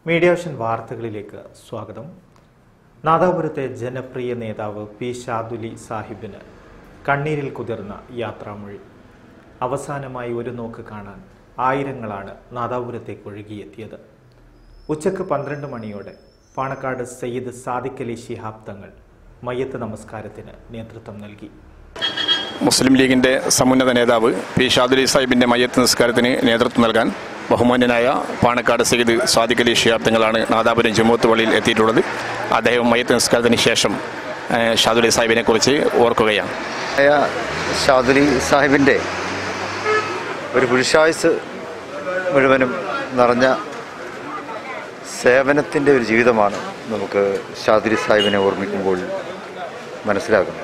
Media vision വാർത്തകളിലേക്ക് സ്വാഗതം നാദാപുരത്തെ ജനപ്രിയ നേതാവ് പി ഷാദുലി സാഹിബിന് കണ്ണീരിൽ കുതിർന്ന യാത്രാമൊഴി അവസാനമായി ഒരു നോക്ക് കാണാൻ ആയിരങ്ങളാണ് നാദാപുരത്തേക്ക് ഒഴുകിയെത്തിയത് ഉച്ചക്ക് പന്ത്രണ്ട് മണിയോടെ പാണക്കാട് സയ്യിദ് സാദിഖ് അലി ശിഹാബ് തങ്ങൾ മയ്യത്ത് നമസ്കാരത്തിന് നേതൃത്വം നൽകി മുസ്ലിം ലീഗിന്റെ സമുന്നത നേതാവ് പി ഷാദുലി സാഹിബിന്റെ മയ്യത്ത് നിസ്കാരത്തിന് നേതൃത്വം നൽകാൻ ബഹുമാന്യനായ പാണക്കാട് സയ്യിദ് സ്വാദിഖ് അലി ഷിയാബ് തങ്ങളാണ് നാദാപുരം ജുമൂത്ത് പള്ളിയിൽ എത്തിയിട്ടുള്ളത് അദ്ദേഹം മയ്യത്ത് നിസ്കാരത്തിന് ശേഷം ഏഹ്, ഷാദുലി സാഹിബിനെ കുറിച്ച് ഓർക്കുകയാണ് ആയ ഷാദുലി സാഹിബിൻ്റെ ഒരു പുരുഷായുസ് മുഴുവനും നിറഞ്ഞ സേവനത്തിൻ്റെ ഒരു ജീവിതമാണ് നമുക്ക് ഷാദുലി സാഹിബിനെ ഓർമ്മിക്കുമ്പോൾ മനസ്സിലാകുന്നത്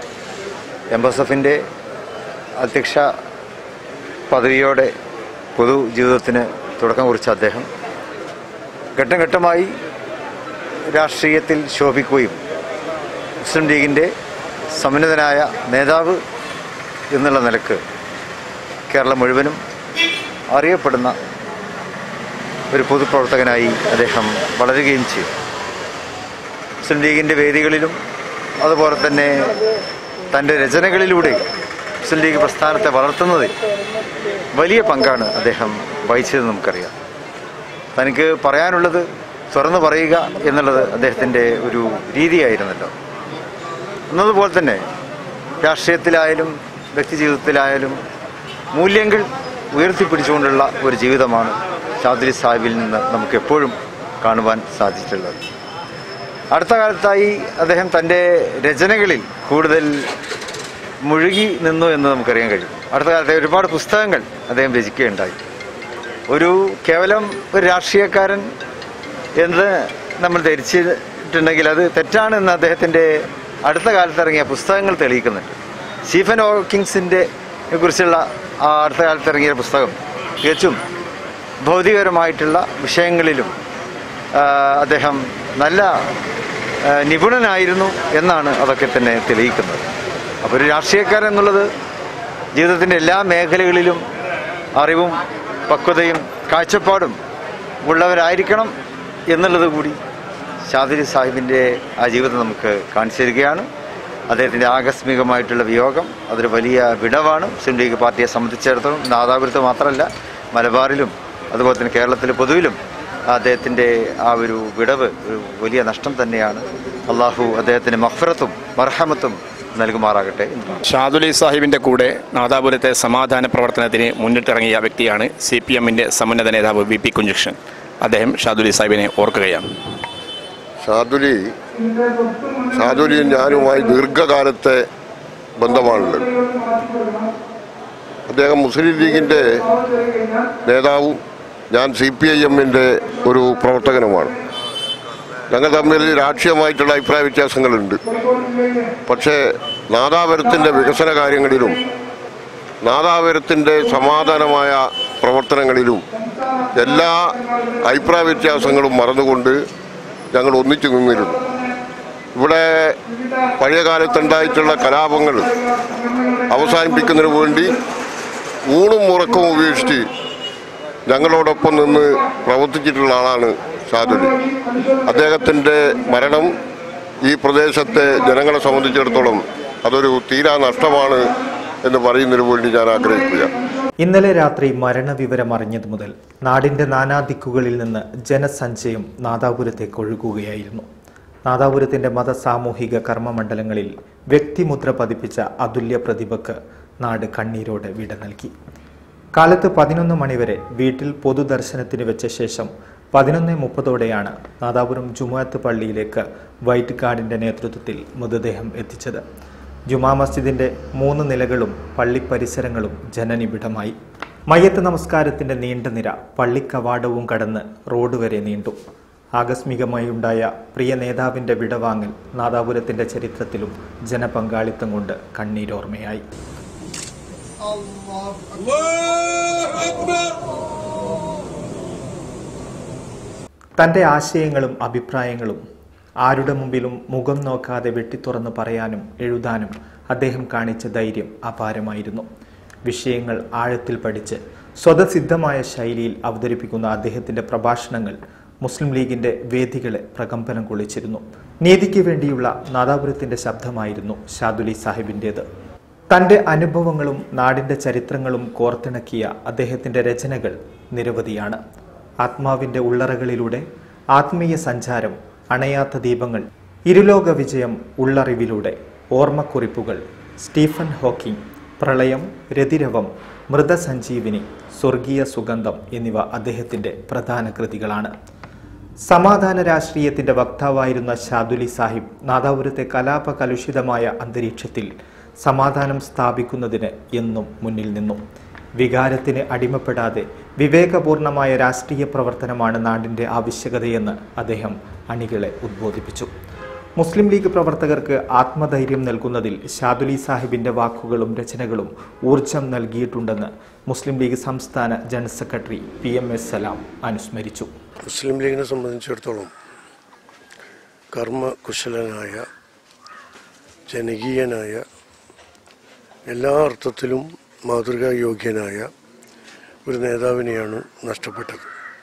എം എസ് എഫിൻ്റെ അധ്യക്ഷ പദവിയോടെ പൊതു ജീവിതത്തിന് തുടക്കം കുറിച്ച അദ്ദേഹം ഘട്ടം ഘട്ടമായി രാഷ്ട്രീയത്തിൽ ശോഭിക്കുകയും മുസ്ലിം ലീഗിൻ്റെ സമുന്നതനായ നേതാവ് എന്നുള്ള നിലക്ക് കേരളം മുഴുവനും അറിയപ്പെടുന്ന ഒരു പൊതുപ്രവർത്തകനായി അദ്ദേഹം വളരുകയും ചെയ്തു മുസ്ലിം ലീഗിൻ്റെ വേദികളിലും അതുപോലെ തന്നെ തൻ്റെ രചനകളിലൂടെ മുസ്ലിം ലീഗ് പ്രസ്ഥാനത്തെ വളർത്തുന്നതിൽ വലിയ പങ്കാണ് അദ്ദേഹം വഹിച്ചതെന്ന് നമുക്കറിയാം തനിക്ക് പറയാനുള്ളത് തുറന്നു പറയുക എന്നുള്ളത് അദ്ദേഹത്തിൻ്റെ ഒരു രീതിയായിരുന്നല്ലോ എന്നതുപോലെ തന്നെ രാഷ്ട്രീയത്തിലായാലും വ്യക്തി ജീവിതത്തിലായാലും മൂല്യങ്ങൾ ഉയർത്തിപ്പിടിച്ചുകൊണ്ടുള്ള ഒരു ജീവിതമാണ് ചാദ്രി സാഹിബിൽ നിന്ന് നമുക്ക് എപ്പോഴും കാണുവാൻ സാധിച്ചിട്ടുള്ളത് അടുത്ത കാലത്തായി അദ്ദേഹം തൻ്റെ രചനകളിൽ കൂടുതൽ മുഴുകി നിന്നു എന്ന് നമുക്കറിയാൻ കഴിയും അടുത്ത കാലത്തെ ഒരുപാട് പുസ്തകങ്ങൾ അദ്ദേഹം രചിക്കുകയുണ്ടായി ഒരു കേവലം ഒരു രാഷ്ട്രീയക്കാരൻ എന്ന് നമ്മൾ ധരിച്ചിട്ടുണ്ടെങ്കിൽ അത് തെറ്റാണെന്ന് അദ്ദേഹത്തിൻ്റെ അടുത്ത കാലത്ത് ഇറങ്ങിയ പുസ്തകങ്ങൾ തെളിയിക്കുന്നുണ്ട് സ്റ്റീഫൻ ഹോക്കിങ്സിൻ്റെ കുറിച്ചുള്ള ആ അടുത്ത കാലത്ത് ഇറങ്ങിയ പുസ്തകം തികച്ചും ഭൗതികപരമായിട്ടുള്ള വിഷയങ്ങളിലും ആ, അദ്ദേഹം നല്ല ആ, നിപുണനായിരുന്നു എന്നാണ് അതൊക്കെ തന്നെ തെളിയിക്കുന്നത് അപ്പോൾ ഒരു രാഷ്ട്രീയക്കാരൻ എന്നുള്ളത് ജീവിതത്തിൻ്റെ എല്ലാ മേഖലകളിലും അറിവും പക്വതയും കാഴ്ചപ്പാടും ഉള്ളവരായിരിക്കണം എന്നുള്ളത് കൂടി ഷാദിരി സാഹിബിൻ്റെ ആ ജീവിതം നമുക്ക് കാണിച്ചു തരികയാണ് അദ്ദേഹത്തിൻ്റെ ആകസ്മികമായിട്ടുള്ള വിയോഗം അതൊരു വലിയ വിടവാണ് മുസ്ലിം ലീഗ് പാർട്ടിയെ സംബന്ധിച്ചിടത്തോളം നാദാപുരത്ത് മാത്രമല്ല മലബാറിലും അതുപോലെ തന്നെ കേരളത്തിലെ പൊതുവിലും അദ്ദേഹത്തിൻ്റെ ആ ഒരു വിടവ് ഒരു വലിയ നഷ്ടം തന്നെയാണ് അള്ളാഹു അദ്ദേഹത്തിന് മഹ്ഫറത്തും മർഹമത്തും നൽകുമാറാകട്ടെ എന്ന് പ്രാർത്ഥിക്കുന്നു. ഷാദുലി സാഹിബിന്റെ കൂടെ നാദാപുരത്തെ സമാധാന പ്രവർത്തനത്തിന് മുന്നിട്ടിറങ്ങിയ വ്യക്തിയാണ് സി പി എമ്മിന്റെ സമുന്നത നേതാവ് വി പി കുഞ്ഞകൃഷ്ണൻ അദ്ദേഹം ഷാദുലി സാഹിബിനെ ഓർക്കുകയാണ് ഷാദുലി ഷാദുലിയും ഞാനുമായി ദീർഘകാലത്തെ ബന്ധമാണുള്ളത് അദ്ദേഹം മുസ്ലിം ലീഗിൻ്റെ നേതാവും ഞാൻ സി പി ഐ എമ്മിൻ്റെ ഒരു പ്രവർത്തകനുമാണ് ഞങ്ങൾ തമ്മിൽ രാഷ്ട്രീയമായിട്ടുള്ള അഭിപ്രായ വ്യത്യാസങ്ങളുണ്ട് പക്ഷേ നാദാപുരത്തിൻ്റെ വികസന കാര്യങ്ങളിലും നാദാപുരത്തിൻ്റെ സമാധാനമായ പ്രവർത്തനങ്ങളിലും എല്ലാ അഭിപ്രായ വ്യത്യാസങ്ങളും മറന്നുകൊണ്ട് ഞങ്ങൾ ഒന്നിച്ചു നിന്നിരുന്നു ഇവിടെ പഴയ കാലത്തുണ്ടായിട്ടുള്ള കലാപങ്ങൾ അവസാനിപ്പിക്കുന്നതിന് വേണ്ടി ഊണും ഉറക്കവും ഉപേക്ഷിച്ച് ഞങ്ങളോടൊപ്പം നിന്ന് പ്രവർത്തിച്ചിട്ടുള്ള ആളാണ് ഷാദുലി അദ്ദേഹത്തിൻ്റെ മരണം ഈ പ്രദേശത്തെ ജനങ്ങളെ സംബന്ധിച്ചിടത്തോളം അതൊരു തീരാ നഷ്ടമാണ് എന്ന് പറയുന്നതിന് വേണ്ടി ഞാൻ ആഗ്രഹിക്കുകയാണ് ഇന്നലെ രാത്രി മരണവിവരം അറിഞ്ഞതു മുതൽ നാടിന്റെ നാനാദിക്കുകളിൽ നിന്ന് ജനസഞ്ചയം നാദാപുരത്തേക്ക് ഒഴുകുകയായിരുന്നു നാദാപുരത്തിന്റെ മത സാമൂഹിക കർമ്മമണ്ഡലങ്ങളിൽ വ്യക്തിമുദ്ര പതിപ്പിച്ച അതുല്യ പ്രതിഭക്ക് നാട് കണ്ണീരോടെ വിട നൽകി കാലത്ത് പതിനൊന്ന് മണിവരെ വീട്ടിൽ പൊതുദർശനത്തിന് വെച്ച ശേഷം പതിനൊന്ന് മുപ്പതോടെയാണ് നാദാപുരം ജുമാഅത്ത് പള്ളിയിലേക്ക് വൈറ്റ് ഗാർഡിന്റെ നേതൃത്വത്തിൽ മൃതദേഹം എത്തിച്ചത് ജുമാ മസ്ജിദിന്റെ മൂന്ന് നിലകളും പള്ളി പരിസരങ്ങളും ജനനിബിഡമായി മയ്യത്ത് നമസ്കാരത്തിന്റെ നീണ്ട നിര പള്ളി കവാടവും കടന്ന് റോഡ് വരെ നീണ്ടു ആകസ്മികമായി ഉണ്ടായ പ്രിയ നേതാവിന്റെ വിടവാങ്ങൽ നാദാപുരത്തിന്റെ ചരിത്രത്തിലും ജനപങ്കാളിത്തം കൊണ്ട് കണ്ണീരോർമ്മയായി തൻ്റെ ആശയങ്ങളും അഭിപ്രായങ്ങളും ആരുടെ മുമ്പിലും മുഖം നോക്കാതെ വെട്ടിത്തുറന്ന് പറയാനും എഴുതാനും അദ്ദേഹം കാണിച്ച ധൈര്യം അപാരമായിരുന്നു വിഷയങ്ങൾ ആഴത്തിൽ പഠിച്ച് സ്വതസിദ്ധമായ ശൈലിയിൽ അവതരിപ്പിക്കുന്ന അദ്ദേഹത്തിൻ്റെ പ്രഭാഷണങ്ങൾ മുസ്ലിം ലീഗിന്റെ വേദികളെ പ്രകമ്പനം കൊള്ളിച്ചിരുന്നു നീതിക്ക് വേണ്ടിയുള്ള നാദാപുരത്തിന്റെ ശബ്ദമായിരുന്നു ഷാദുലി സാഹിബിൻ്റേത് തന്റെ അനുഭവങ്ങളും നാടിന്റെ ചരിത്രങ്ങളും കോർത്തിണക്കിയ അദ്ദേഹത്തിന്റെ രചനകൾ നിരവധിയാണ് ആത്മാവിന്റെ ഉള്ളറകളിലൂടെ ആത്മീയ സഞ്ചാരം അണയാത്ത ദീപങ്ങൾ ഇരുലോക വിജയം ഉള്ളറിവിലൂടെ ഓർമ്മക്കുറിപ്പുകൾ സ്റ്റീഫൻ ഹോക്കിംഗ് പ്രളയം രതിരവം മൃതസഞ്ജീവിനി സ്വർഗീയ സുഗന്ധം എന്നിവ അദ്ദേഹത്തിന്റെ പ്രധാന കൃതികളാണ് സമാധാന രാഷ്ട്രീയത്തിന്റെ വക്താവായിരുന്ന ഷാദുലി സാഹിബ് നാദാപുരത്തെ കലാപ കലുഷിതമായ അന്തരീക്ഷത്തിൽ സമാധാനം സ്ഥാപിക്കുന്നതിന് എന്നും മുന്നിൽ നിന്നു വികാരത്തിന് അടിമപ്പെടാതെ വിവേകപൂർണമായ രാഷ്ട്രീയ പ്രവർത്തനമാണ് നാടിന്റെ ആവശ്യകതയെന്ന് അദ്ദേഹം അണികളെ ഉദ്ബോധിപ്പിച്ചു മുസ്ലിം ലീഗ് പ്രവർത്തകർക്ക് ആത്മധൈര്യം നൽകുന്നതിൽ ഷാദുലി സാഹിബിന്റെ വാക്കുകളും രചനകളും ഊർജം നൽകിയിട്ടുണ്ടെന്ന് മുസ്ലിം ലീഗ് സംസ്ഥാന general secretary P M S Salam അനുസ്മരിച്ചു മുസ്ലിം ലീഗിനെ സംബന്ധിച്ചിടത്തോളം കർമ്മകുശലനായ ജനകീയനായ എല്ലാ അർത്ഥത്തിലും മാതൃകായോഗ്യനായ ഒരു നേതാവിനെയാണ് നഷ്ടപ്പെട്ടത്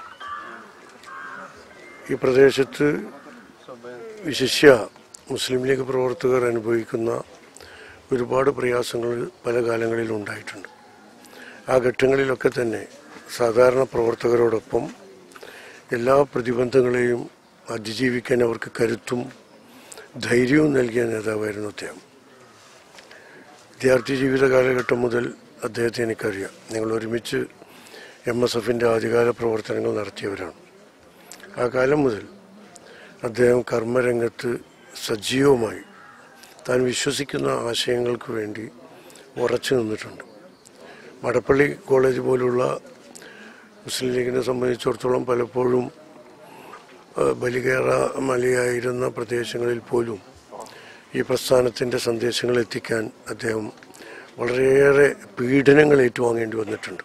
ഈ പ്രദേശത്ത് വിശിഷ്യ മുസ്ലിം ലീഗ് പ്രവർത്തകർ അനുഭവിക്കുന്ന ഒരുപാട് പ്രയാസങ്ങൾ പല കാലങ്ങളിലും ഉണ്ടായിട്ടുണ്ട് ആ ഘട്ടങ്ങളിലൊക്കെ തന്നെ സാധാരണ പ്രവർത്തകരോടൊപ്പം എല്ലാ പ്രതിബന്ധങ്ങളെയും അതിജീവിക്കാൻ അവർക്ക് കരുത്തും ധൈര്യവും നൽകിയ നേതാവായിരുന്നു അദ്ദേഹം വിദ്യാർത്ഥി ജീവിത കാലഘട്ടം മുതൽ അദ്ദേഹത്തെ എനിക്കറിയാം ഞങ്ങൾ ഒരുമിച്ച് എം എസ് എഫിൻ്റെ ആദ്യകാല പ്രവർത്തനങ്ങൾ നടത്തിയവരാണ് ആ കാലം മുതൽ അദ്ദേഹം കർമ്മരംഗത്ത് സജീവമായി താൻ വിശ്വസിക്കുന്ന ആശയങ്ങൾക്ക് വേണ്ടി ഉറച്ചു നിന്നിട്ടുണ്ട് മടപ്പള്ളി കോളേജ് പോലുള്ള മുസ്ലിം ലീഗിനെ സംബന്ധിച്ചിടത്തോളം പലപ്പോഴും ആ, ബലികേറ മലയായിരുന്ന പ്രദേശങ്ങളിൽ പോലും ഈ പ്രസ്ഥാനത്തിൻ്റെ സന്ദേശങ്ങൾ എത്തിക്കാൻ അദ്ദേഹം വളരെയേറെ പീഡനങ്ങൾ ഏറ്റുവാങ്ങേണ്ടി വന്നിട്ടുണ്ട്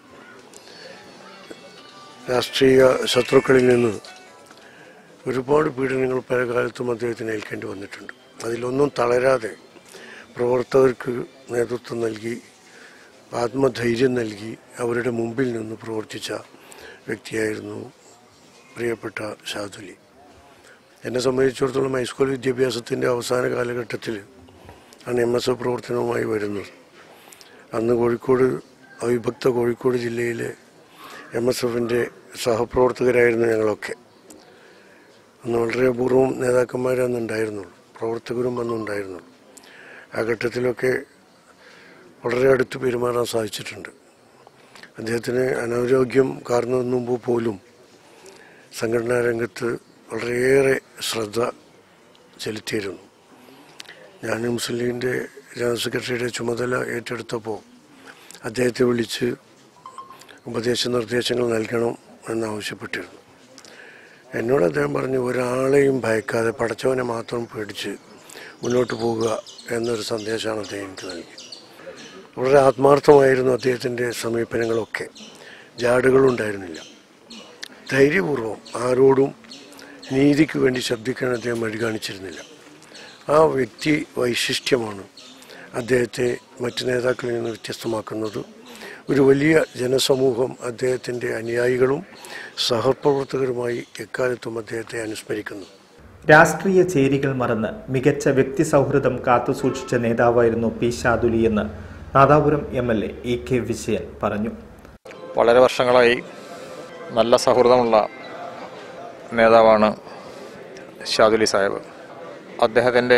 രാഷ്ട്രീയ ശത്രുക്കളിൽ നിന്ന് ഒരുപാട് പീഡനങ്ങൾ പല കാലത്തും അദ്ദേഹത്തിന് ഏൽക്കേണ്ടി വന്നിട്ടുണ്ട് അതിലൊന്നും തളരാതെ പ്രവർത്തകർക്ക് നേതൃത്വം നൽകി ആത്മധൈര്യം നൽകി അവരുടെ മുമ്പിൽ നിന്ന് പ്രവർത്തിച്ച വ്യക്തിയായിരുന്നു പ്രിയപ്പെട്ട ഷാദുലി എന്നെ സംബന്ധിച്ചിടത്തോളം ഹൈസ്കൂൾ വിദ്യാഭ്യാസത്തിൻ്റെ അവസാന കാലഘട്ടത്തിൽ ആണ് എം എസ് എഫ് പ്രവർത്തനവുമായി വരുന്നത് അന്ന് കോഴിക്കോട് അവിഭക്ത കോഴിക്കോട് ജില്ലയിലെ എം എസ് എഫിൻ്റെ സഹപ്രവർത്തകരായിരുന്നു ഞങ്ങളൊക്കെ അന്ന് വളരെ അപൂർവം നേതാക്കന്മാരെ അന്ന് ഉണ്ടായിരുന്നുള്ളൂ പ്രവർത്തകരും അന്ന് ഉണ്ടായിരുന്നുള്ളൂ ആ ഘട്ടത്തിലൊക്കെ വളരെ അടുത്ത് പെരുമാറാൻ സാധിച്ചിട്ടുണ്ട് അദ്ദേഹത്തിന് അനാരോഗ്യം കാരണം മുമ്പ് പോലും സംഘടനാ രംഗത്ത് വളരെയേറെ ശ്രദ്ധ ചെലുത്തിയിരുന്നു ഞാൻ മുസ്ലിം ലീഗിൻ്റെ ജനറൽ സെക്രട്ടറിയുടെ ചുമതല ഏറ്റെടുത്തപ്പോൾ അദ്ദേഹത്തെ വിളിച്ച് ഉപദേശ നിർദ്ദേശങ്ങൾ നൽകണം എന്നാവശ്യപ്പെട്ടിരുന്നു എന്നോട് അദ്ദേഹം പറഞ്ഞു ഒരാളെയും ഭയക്കാതെ പടച്ചവനെ മാത്രം പേടിച്ച് മുന്നോട്ട് പോവുക എന്നൊരു സന്ദേശമാണ് അദ്ദേഹം എനിക്ക് നൽകിയത് വളരെ ആത്മാർത്ഥമായിരുന്നു അദ്ദേഹത്തിൻ്റെ സമീപനങ്ങളൊക്കെ ജാടുകളുണ്ടായിരുന്നില്ല ധൈര്യപൂർവ്വം ആരോടും നീതിക്ക് വേണ്ടി ശബ്ദിക്കാൻ അദ്ദേഹം വഴി കാണിച്ചിരുന്നില്ല ആ വ്യക്തി വൈശിഷ്ട്യമാണ് അദ്ദേഹത്തെ മറ്റ് നേതാക്കളിൽ നിന്ന് വ്യത്യസ്തമാക്കുന്നത് ഒരു വലിയ ജനസമൂഹം അദ്ദേഹത്തിൻ്റെ അനുയായികളും സഹപ്രവർത്തകരുമായി എക്കാലത്തും അദ്ദേഹത്തെ അനുസ്മരിക്കുന്നു രാഷ്ട്രീയ ചേരികൾ മറന്ന് മികച്ച വ്യക്തി സൗഹൃദം കാത്തുസൂക്ഷിച്ച നേതാവായിരുന്നു പി ഷാദുലി എന്ന് Nadapuram M L A E K Vijayan പറഞ്ഞു വളരെ വർഷങ്ങളായി നല്ല സൗഹൃദമുള്ള നേതാവാണ് ഷാദുലി സാഹിബ് അദ്ദേഹത്തിൻ്റെ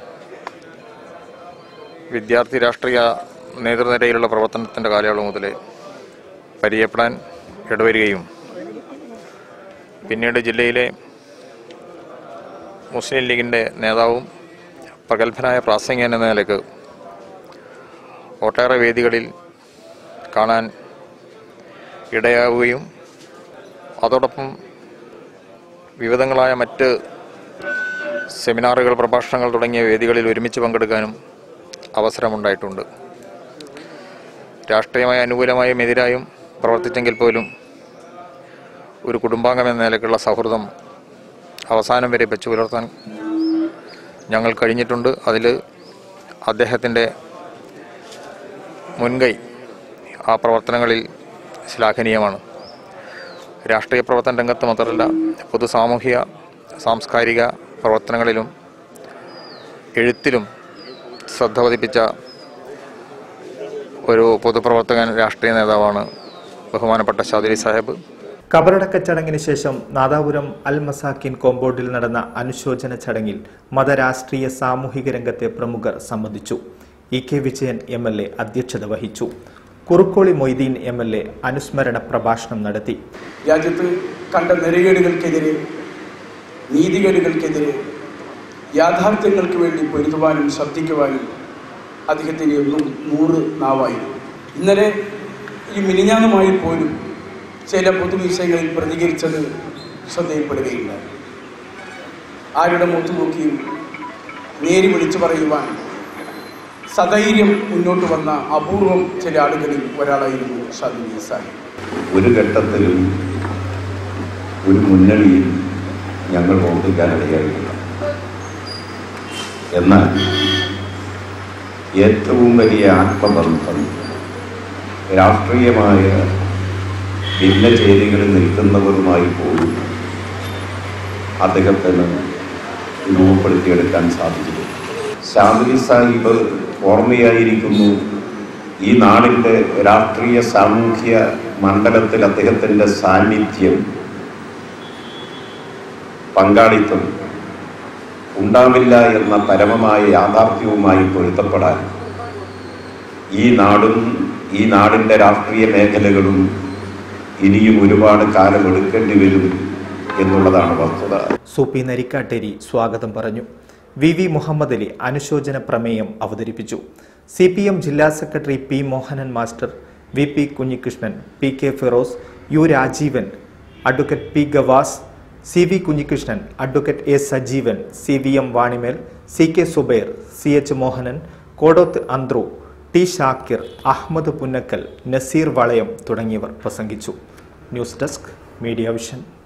വിദ്യാർത്ഥി രാഷ്ട്രീയ നേതൃനിരയിലുള്ള പ്രവർത്തനത്തിൻ്റെ കാലയളവ് മുതൽ പരിചയപ്പെടാൻ ഇടവരികയും പിന്നീട് ജില്ലയിലെ മുസ്ലിം ലീഗിൻ്റെ നേതാവും പ്രഗത്ഭനായ പ്രാസംഗികൻ എന്ന നിലയ്ക്ക് ഒട്ടേറെ വേദികളിൽ കാണാൻ ഇടയാവുകയും അതോടൊപ്പം വിവിധങ്ങളായ മറ്റ് സെമിനാറുകൾ പ്രഭാഷണങ്ങൾ തുടങ്ങിയ വേദികളിൽ ഒരുമിച്ച് പങ്കെടുക്കാനും അവസരമുണ്ടായിട്ടുണ്ട് രാഷ്ട്രീയമായി അനുകൂലമായും എതിരായും പ്രവർത്തിച്ചെങ്കിൽ പോലും ഒരു കുടുംബാംഗം എന്ന നിലയ്ക്കുള്ള സൗഹൃദം അവസാനം വരെ വെച്ചു പുലർത്താൻ ഞങ്ങൾ കഴിഞ്ഞിട്ടുണ്ട് അതിൽ അദ്ദേഹത്തിൻ്റെ മുൻകൈ ആ പ്രവർത്തനങ്ങളിൽ ശ്ലാഘനീയമാണ് രാഷ്ട്രീയ പ്രവർത്തന രംഗത്ത് മാത്രമല്ല പൊതു സാമൂഹിക സാംസ്കാരിക പ്രവർത്തനങ്ങളിലും എഴുത്തിലും ശ്രദ്ധ പതിപ്പിച്ച ഒരു പൊതുപ്രവർത്തകൻ രാഷ്ട്രീയ നേതാവാണ് ബഹുമാനപ്പെട്ട ഷാദിലി സാഹിബ് കബറടക്ക ചടങ്ങിന് ശേഷം നാദാപുരം അൽ മസാക്കിൻ കോമ്പൗണ്ടിൽ നടന്ന അനുശോചന ചടങ്ങിൽ മതരാഷ്ട്രീയ സാമൂഹിക രംഗത്തെ പ്രമുഖർ സംബന്ധിച്ചു E K Vijayan M L A അധ്യക്ഷത വഹിച്ചു Kurukkoli Moideen M L A അനുസ്മരണ പ്രഭാഷണം നടത്തി രാജ്യത്ത് കണ്ട നെറികേടുകൾക്കെതിരെ നീതികേടുകൾക്കെതിരെ യാഥാർത്ഥ്യങ്ങൾക്ക് വേണ്ടി പൊരുതുവാനും ശബ്ദിക്കുവാനും അദ്ദേഹത്തിന് എന്നും നൂറ് നാവായിരുന്നു ഇന്നലെ ഈ മിനിഞ്ഞാന്നുമായി പോലും ചില പൊതുവിഷയങ്ങളിൽ പ്രതികരിച്ചത് ശ്രദ്ധയിൽപ്പെടുകയില്ല ആരുടെ മുഖത്ത് നോക്കിയും നേരി വിളിച്ചു പറയുവാൻ സധൈര്യം മുന്നോട്ട് വന്ന അപൂർവം ചില ആളുകളിൽ ഒരാളായിരുന്നു ഷാദി സാഹിബ് ഒരു ഘട്ടത്തിലും ഒരു മുന്നണിയിൽ ഞങ്ങൾ പ്രവർത്തിക്കാനിടയായിട്ടില്ല എന്നാൽ ഏറ്റവും വലിയ ആത്മബന്ധം രാഷ്ട്രീയമായ ഭിന്നചേരികളിൽ നിൽക്കുന്നവരുമായി പോലും അദ്ദേഹത്തിന് രൂപപ്പെടുത്തിയെടുക്കാൻ സാധിച്ചു ഷാദിലി സാഹിബ് ഓർമ്മയായിരിക്കുന്നു ഈ നാടിൻ്റെ രാഷ്ട്രീയ സാമൂഹ്യ മണ്ഡലത്തിൽ അദ്ദേഹത്തിൻ്റെ സാന്നിധ്യം പങ്കാളിത്തം ഉണ്ടാവില്ല എന്ന പരമമായ യാഥാർത്ഥ്യവുമായി പൊരുത്തപ്പെടാൻ ഈ നാടും ഈ നാടിൻ്റെ രാഷ്ട്രീയ മേഖലകളും ഇനിയും ഒരുപാട് കാലം എടുക്കേണ്ടി വരും എന്നുള്ളതാണ് വസ്തുത സൂപ്പി നരിക്കാട്ടേരി സ്വാഗതം പറഞ്ഞു വി വി മുഹമ്മദ് അലി അനുശോചന പ്രമേയം അവതരിപ്പിച്ചു സി പി എം ജില്ലാ secretary P Mohanan master V P Kunhikrishnan P K Firoz U Rajeevan advocate P Gavas C V Kunhikrishnan advocate A Sajeevan C V M Vanimel C K Zubair C H Mohanan Kodoth Anthru T Shakir Ahammed Punnakkal Naseer Valayam തുടങ്ങിയവർ പ്രസംഗിച്ചു ന്യൂസ് ഡെസ്ക് മീഡിയ വിഷൻ